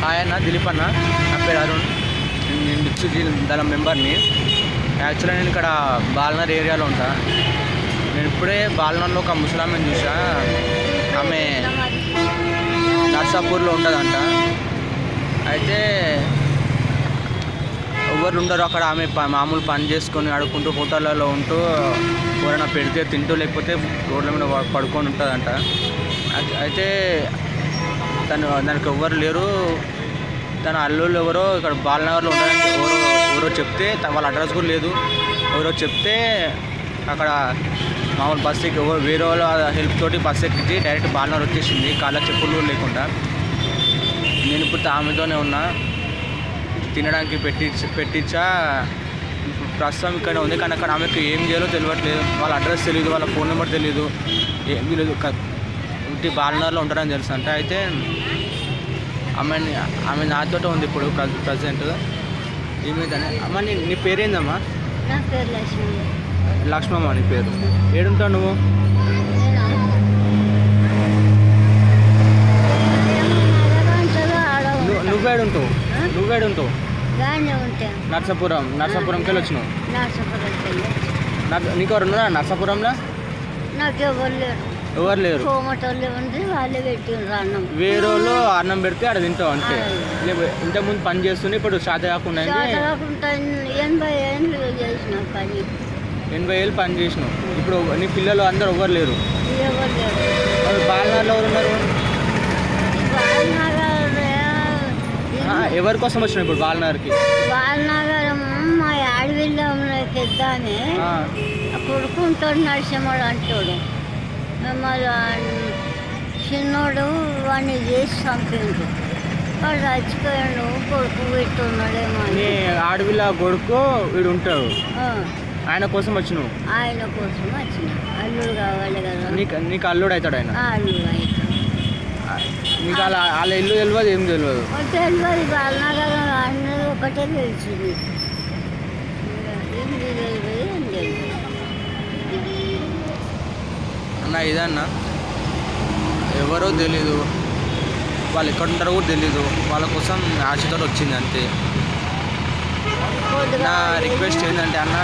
Hi అన్న దిలీప్ అన్న నా పేరు అరుణ్ నేను మిక్స్ దళం మెంబర్ని యాక్చువల్గా నేను ఇక్కడ బాల్నర్ ఏరియాలో ఉంటా నేను ఇప్పుడే బాల్నర్లో ఒక ముసలామెను చూసా ఆమె నర్సాపూర్లో ఉంటుందంట అయితే ఎవరు ఉండరు అక్కడ ఆమె ప- మామూలు పని చేసుకొని ఆడుకుంటూ హోటళ్ళలో ఉంటూ ఎవరైనా పెడితే తింటూ లేకపోతే రోడ్ల మీద ప- పడుకొని ఉంటుందంట అయితే- అయితే తను దానికి ఎవ్వరు లేరు తన అల్లుళ్ళు ఎవరో ఇక్కడ బాలనగర్లో ఉంటారని ఎవరో ఎవరో చెప్తే తన వాళ్ళ అడ్రస్ కూడా లేదు ఎవరో చెప్తే అక్కడ మామూలు బస్ ఎక్కి ఎవరు వేరే వాళ్ళ హెల్ప్ తోటి బస్ ఎక్కించి డైరెక్ట్ బాలనగర్ వచ్చేసింది కాళ్ళ చెప్పులు కూడా లేకుండా నేను ఇప్పుడు ఆమెతోనే ఉన్నా తినడానికి పెట్టి పెట్టించా ఇప్పుడు ప్రస్తుతం ఇక్కడ ఉంది కానీ అక్కడ ఆమెకు ఏం చేయాలో తెలియట్లేదు వాళ్ళ అడ్రస్ తెలియదు వాళ్ళ ఫోన్ నెంబర్ తెలియదు ఏం తెలియదు క- ఇంటి బాలనగర్లో ఉంటారని తెలుసు అంటే అయితే ఆమె ఆమె నాతోటే ఉంది ఇప్పుడు ప్రజెంట్ ఏమైందని అమ్మ నీ నీ పేరేందమ్మా నా పేరు లక్ష్మి లక్ష్మమ్మ నీ పేరు ఏడుంటావు నువ్వు నేనా? ఎలాగంటారో ఆడ నువ్వు ఉంటా. నువ్వేడుంటావు ఆ? నువ్వేడుంటావు గానే ఉంటా నర్సాపురం నర్సాపురంకి వెళ్ళి వచ్చినావు నర్సపురంకి వెళ్ళి నాకు నీకు ఎవరు ఉన్నారా నర్సాపురంలో నాకు ఎవరు లేరు ఎవరు లేరు కోమటోళ్ళు ఉంది వాళ్ళే పెట్టిండ్రు అన్నం వేరే వాళ్ళు అన్నం పెడితే ఆడ తింటావు అంతే ఆ. లేకపోతే ఇంతకుముందు పని చేస్తుండే ఇప్పుడు శాత కాకుండా అయింది. కాకుండా ఎనభై ఏళ్ళు చేసిన పని ఎనభై ఏళ్ళు పని చేసినావు ఇప్పుడు నీ పిల్లలు అందరు ఎవరు లేరు ఎవరు లేరు మరి బాలనాడులో ఎవరు ఉన్నారు బాలనగర్ ఆ, ఎవరి కోసం వచ్చినావు ఇప్పుడు బాలనగర్కి బాలనగరం మా అడవిలో పెద్దామే ఆ, కొడుకుంటాడు నరసింహుడు అంటాడు మళ్ళీ చిన్నోడు వాడిని చేసి చంపిండు వాడు చచ్చిపోయాడు కొడుకు పెట్టున్నాడేమో అని. నీ ఆడవిల్ల కొడుకు వీడు ఉంటాడు ఆ, ఆయన కోసం వచ్చినావు ఆయన కోసం వచ్చిన అల్లుడు కావాలి కదా నీకు నీకు అల్లుడు అవుతాడు ఆయన ఆ అల్లుడు అయితే నీకు వాళ్ళ వాళ్ళ ఇల్లు తెలియదు ఏం తెలియదు తెలియదు బాలనగరం అన్నది ఒకటే తెలిసింది ఏం తెలియదు ఏం తెలియదు అన్న ఇదన్న ఎవరో తెలీదు వాళ్ళు ఎక్కడ ఉంటారో కూడా తెలీదు వాళ్ళ కోసం ఆశతో వచ్చింది అంతే నా రిక్వెస్ట్ ఏంటంటే అన్న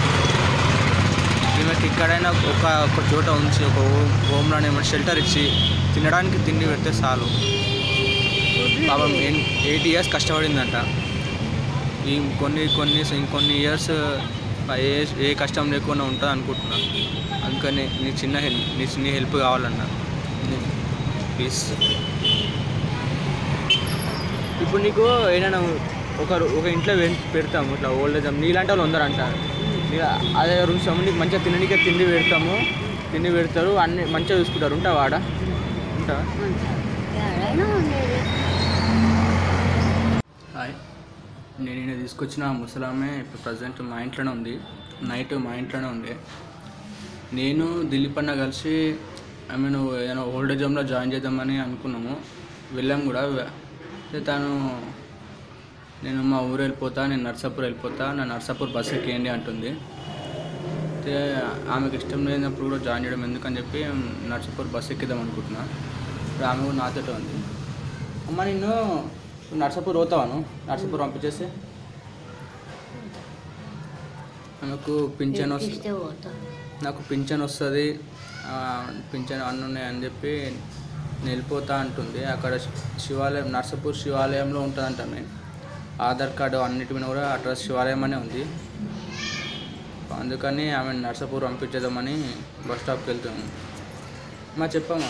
ఈమెకి ఎక్కడైనా ఒక ఒక చోట ఉంచి ఒక హోమ్ హోమ్లోనే ఏమైనా షెల్టర్ ఇచ్చి తినడానికి తిండి పెడితే చాలు పాపం ఎయిట్ ఇయర్స్ కష్టపడిందంట ఈ కొన్ని కొన్ని ఇంకొన్ని ఇయర్స్ ఏ ఏ కష్టం లేకుండా ఉంటుంది అనుకుంటున్నా అందుకని నీ చిన్న హెల్ప్ నీ చిన్న హెల్ప్ కావాలన్నా ప్లీజ్ ఇప్పుడు నీకు ఏదైనా ఒక ఒక ఇంట్లో వెన్- పెడతాము ఇట్లా ఓల్డ్ ఏజ్ నీలాంటి వాళ్ళు ఉందరంట నీ- అదే రూమ్స్ నీకు మంచిగా తిననీకే తిండి పెడతాము తిండి పెడతారు అన్ని మంచిగా చూసుకుంటారు ఉంటావా ఆడ ఉంటావా ఎక్కడైనా ఉండేది హాయ్ నేను ఈయన తీసుకొచ్చిన ఆ ముసలామె ఇప్పుడు ప్రజెంట్ మా ఇంట్లోనే ఉంది నైట్ మా ఇంట్లోనే ఉండే నేను దిలీప్ అన్న కలిసి ఆమెను ఏదైనా ఓల్డేజ్ హోమ్లో జాయిన్ చేద్దామని అనుకున్నాము వెళ్ళాము కూడా అయితే తను నేను మా ఊరు వెళ్ళిపోతా నేను నర్సాపూర్ వెళ్ళిపోతా నా నర్సాపూర్ బస్ ఎక్కేయండి అంటుంది అయితే ఆమెకు ఇష్టం లేనప్పుడు కూడా జాయిన్ చేయడం ఎందుకని చెప్పి నర్సాపూర్ బస్ ఎక్కిద్దాం అనుకుంటున్నా ఇప్పుడు ఆమె కూడా నాతోటే ఉంది అమ్మ నిన్ను నువ్వు నర్సాపూర్ పోతావాను నర్సాపూర్ పంపించేసి నాకు పింఛన్ వస్తుంది ఎక్కిస్తే పోతా నాకు పింఛన్ వస్తుంది పింఛన్ అన్నీ ఉన్నాయి అని చెప్పి నేను వెళ్ళిపోతా అంటుంది అక్కడ శివాలయం నర్సాపూర్ శివాలయంలో ఉంటుందంట నేను ఆధార్ కార్డు అన్నిటి మీద కూడా అడ్రస్ శివాలయం అనే ఉంది అందుకని ఆమె నర్సాపూర్ పంపించేద్దామని బస్ స్టాప్కి వెళ్తున్నాను మా చెప్పమ్మా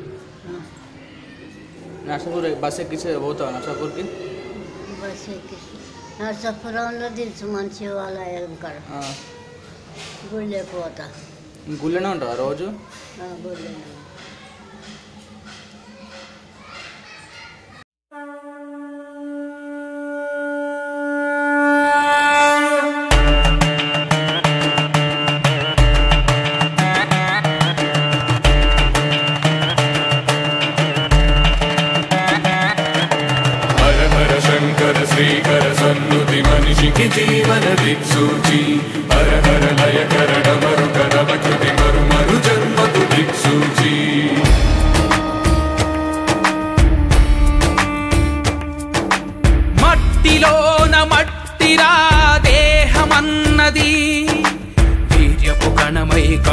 నర్సాపూర్ బస్ ఎక్కించే పోతావా నర్సాపూర్కి బస్ ఎక్కిస్తే నర్సాపురంలో తెలుసు మన శివాలయం కాడ ఆ, గుళ్ళే పోతా గుళ్ళోనే ఉంటావా రోజు ఆ, గుళ్ళే హర హర శంకర శ్రీకర సన్నుతి మనిషికి జీవన దిక్సూచి హర హర లయకర డమరు కరవకృతి మరు మరు జన్మకు దిక్సూచి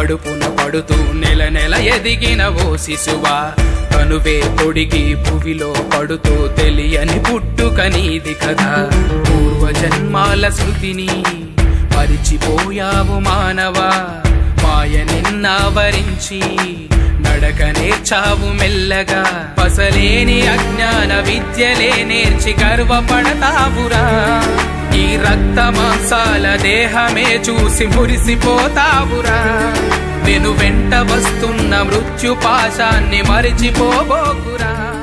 కడుపున పడుతూ నెల నెల ఎదిగిన ఓ శిశువా కనువే తొడిగి భువిలో పడుతూ తెలియని పుట్టుక నీది కదా పూర్వజన్మాల శృతిని మరిచిపోయావు మానవా మాయ నిన్నావరించి నడక నేర్చావు మెల్లగా పసలేని అజ్ఞాన విద్యలే నేర్చి గర్వపడతావురా ఈ రక్త మాంసాల దేహమే చూసి మురిసిపోతావురా వెను వెంట వస్తున్న మృత్యు పాశాన్ని మరిచిపోబోకురా